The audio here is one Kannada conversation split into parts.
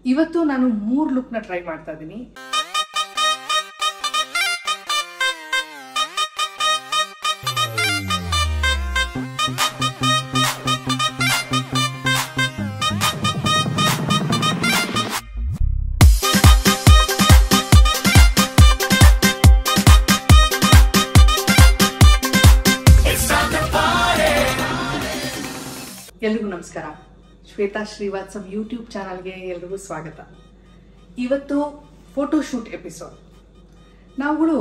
ಇವತ್ತು ನಾನು ಮೂರು ಲುಕ್ನ ಟ್ರೈ ಮಾಡ್ತಾ ಇದ್ದೀನಿ ಎಲ್ರಿಗೂ ನಮಸ್ಕಾರ ಶ್ವೇತಾ ಶ್ರೀವಾತ್ಸವ್ ಯೂಟ್ಯೂಬ್ ಚಾನಲ್ಗೆ ಎಲ್ರಿಗೂ ಸ್ವಾಗತ ಇವತ್ತು ಫೋಟೋಶೂಟ್ ಎಪಿಸೋಡ್ ನಾವುಗಳು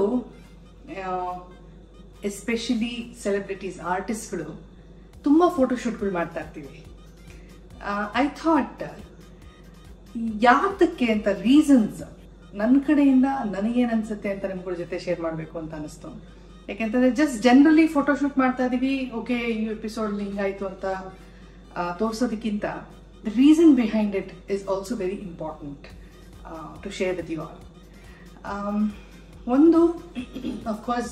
ಎಸ್ಪೆಷಲಿ ಸೆಲೆಬ್ರಿಟೀಸ್ ಆರ್ಟಿಸ್ಟ್ಗಳು ತುಂಬ ಫೋಟೋಶೂಟ್ಗಳು ಮಾಡ್ತಾ ಇರ್ತೀವಿ ಐ ಥಾಟ್ ಯಾತಕ್ಕೆ ಅಂತ ರೀಸನ್ಸ್ ನನ್ನ ಕಡೆಯಿಂದ ನನಗೇನು ಅನ್ಸುತ್ತೆ ಅಂತ ನಿಮ್ಗಳ ಜೊತೆ ಶೇರ್ ಮಾಡಬೇಕು ಅಂತ ಅನಿಸ್ತು ಯಾಕೆಂತಂದ್ರೆ ಜಸ್ಟ್ ಜನರಲಿ ಫೋಟೋಶೂಟ್ ಮಾಡ್ತಾ ಇದೀವಿ ಓಕೆ ಈ ಎಪಿಸೋಡ್ ಹಿಂಗಾಯ್ತು ಅಂತ ಆ, ತೋರ್ಸೋದಕ್ಕಿಂತ the reason behind it is also very important to share with you all ಒಂದು ಅಫ್ಕೋರ್ಸ್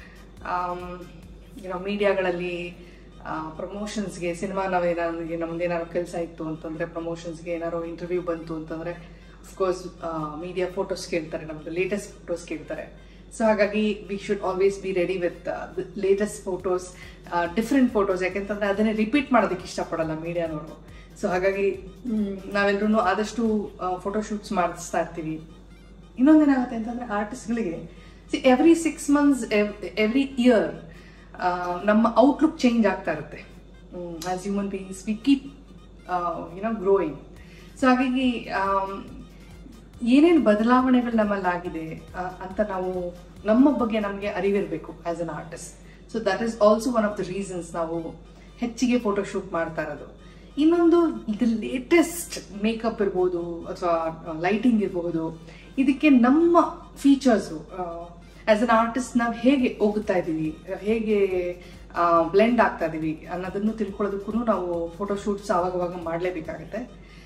ಏನೋ ಮೀಡಿಯಾಗಳಲ್ಲಿ ಪ್ರಮೋಷನ್ಸ್ಗೆ ಸಿನಿಮಾ ನಾವೇನಾದ್ರು ನಮ್ದೇನಾದ್ರು ಕೆಲಸ ಇತ್ತು ಅಂತಂದರೆ ಪ್ರಮೋಷನ್ಸ್ಗೆ ಏನಾದ್ರು ಇಂಟರ್ವ್ಯೂ ಬಂತು ಅಂತಂದರೆ ಅಫ್ಕೋರ್ಸ್ ಮೀಡಿಯಾ ಫೋಟೋಸ್ ಕೇಳ್ತಾರೆ ನಮ್ಮದು ಲೇಟೆಸ್ಟ್ ಫೋಟೋಸ್ ಕೇಳ್ತಾರೆ ಸೊ ಹಾಗಾಗಿ we should always be ready with latest photos different photos ಯಾಕೆಂತಂದ್ರೆ ಅದನ್ನೇ ರಿಪೀಟ್ ಮಾಡೋದಕ್ಕೆ ಇಷ್ಟಪಡಲ್ಲ ಮೀಡಿಯಾನವರು ಸೊ ಹಾಗಾಗಿ ನಾವೆಲ್ಲರೂ ಆದಷ್ಟು ಫೋಟೋಶೂಟ್ಸ್ ಮಾಡಿಸ್ತಾ ಇರ್ತೀವಿ ಇನ್ನೊಂದೇನಾಗುತ್ತೆ ಅಂತಂದ್ರೆ ಆರ್ಟಿಸ್ಟ್ಗಳಿಗೆ see every six months every year ನಮ್ಮ ಔಟ್ಲುಕ್ ಚೇಂಜ್ ಆಗ್ತಾ ಇರುತ್ತೆ as human beings we keep you know growing so ಹಾಗಾಗಿ ಆಮ್, ಏನೇನು ಬದಲಾವಣೆಗಳು ನಮ್ಮಲ್ಲಿ ಆಗಿದೆ ಆ, ಅಂತ ನಾವು ನಮ್ಮ ಬಗ್ಗೆ ನಮಗೆ ಅರಿವಿರಬೇಕು as an artist so that is also one of the reasons ನಾವು ಹೆಚ್ಚಿಗೆ ಫೋಟೋಶೂಟ್ ಮಾಡ್ತಾ ಇರೋದು ಇನ್ನೊಂದು ಇದು ಲೇಟೆಸ್ಟ್ ಮೇಕಪ್ ಇರ್ಬೋದು ಅಥವಾ ಲೈಟಿಂಗ್ ಇರಬಹುದು ಇದಕ್ಕೆ ನಮ್ಮ ಫೀಚರ್ಸು ಆಸ್ ಅನ್ ಆರ್ಟಿಸ್ಟ್ ನಾವು ಹೇಗೆ ಹೋಗುತ್ತಾ ಇದ್ದೀವಿ ಹೇಗೆ ಬ್ಲೆಂಡ್ ಆಗ್ತಾ ಇದೀವಿ ಅನ್ನೋದನ್ನು ತಿಳ್ಕೊಳ್ಳೋದಕ್ಕೂ ನಾವು ಫೋಟೋಶೂಟ್ಸ್ ಅವಾಗವಾಗ ಮಾಡಲೇಬೇಕಾಗತ್ತೆ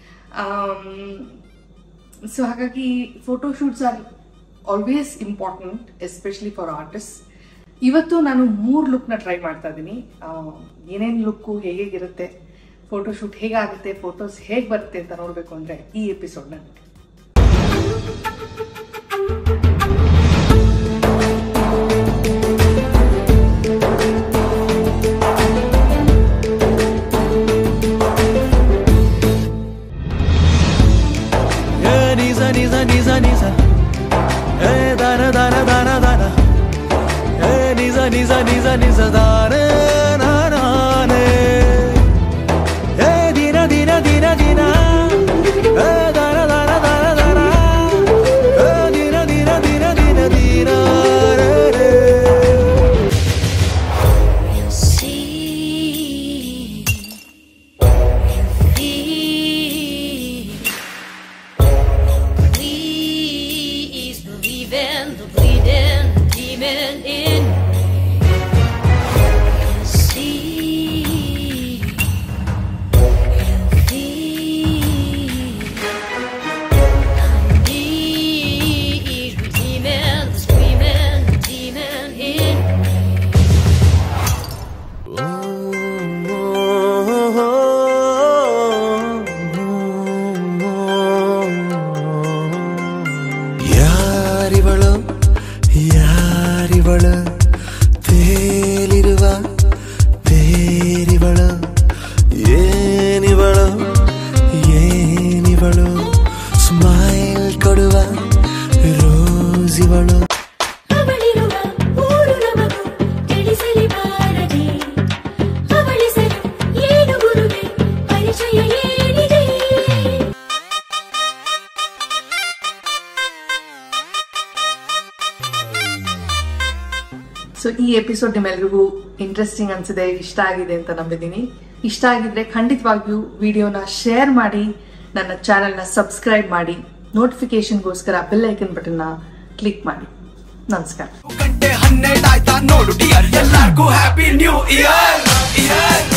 ಸೊ ಹಾಗಾಗಿ photoshoots are always important especially for artist ಇವತ್ತು ನಾನು ಮೂರು ಲುಕ್ನ ಟ್ರೈ ಮಾಡ್ತಾ ಇದ್ದೀನಿ ಏನೇನು ಲುಕ್ಕು ಹೇಗಿರುತ್ತೆ ಫೋಟೋಶೂಟ್ ಹೇಗಾಗುತ್ತೆ ಫೋಟೋಸ್ ಹೇಗೆ ಬರುತ್ತೆ ಅಂತ ನೋಡಬೇಕು ಅಂದರೆ ಈ ಎಪಿಸೋಡ್ನ ನೋಡಿ Eh, nisa, nisa, nisa, nisa. Eh, dana, dana, dana, dana. Eh, nisa, nisa, nisa, nisa, dana, na, na, ne. Eh, dina, dina, dina, dina. Eh, dana, dana, dana, dana. Eh, dina, dina, dina, dina, dina, re, re. You see, you feel. Please believe in the bleeding demon in me. You see, you feel. I need redeeming the screaming demon in me. ಯಾರಿವಳು ಯಾರಿವಳು ತೇಲಿರುವ ತೇರಿವಳು ಏನಿವಳು ಏನಿವಳು ಸ್ಮೈಲ್ ಕೊಡುವ ರೋಸಿವಳು ಅವಳಿರುವ ಊರು ನಮಗೂ ತಿಳಿಸಲಿ ಬಾರದೆ ಅವಳಿಸಲು ಏನು ಗುರುವೆ ಪರಿಚಯ ಏನಿದೆ ಸೊ ಈ ಎಪಿಸೋಡ್ ನಿಮ್ಮೆಲ್ರಿಗೂ ಇಂಟ್ರೆಸ್ಟಿಂಗ್ ಅನ್ಸಿದೆ ಇಷ್ಟ ಆಗಿದೆ ಅಂತ ನಂಬಿದ್ದೀನಿ ಇಷ್ಟ ಆಗಿದ್ರೆ ಖಂಡಿತವಾಗಿಯೂ ವಿಡಿಯೋನ ಶೇರ್ ಮಾಡಿ ನನ್ನ ಚಾನೆಲ್ನ ಸಬ್ಸ್ಕ್ರೈಬ್ ಮಾಡಿ ನೋಟಿಫಿಕೇಶನ್ಗೋಸ್ಕರ ಬೆಲ್ ಐಕನ್ ಬಟನ್ನ ಕ್ಲಿಕ್ ಮಾಡಿ ನಮಸ್ಕಾರ ಗಂಟೆ ಹನ್ನೆರಡಾಯ್ತಾ ನೋಡು ಡಿಯರ್ ಎಲ್ಲಾರ್ಗೂ ಹ್ಯಾಪಿ ನ್ಯೂ ಇಯರ್ ಇಯರ್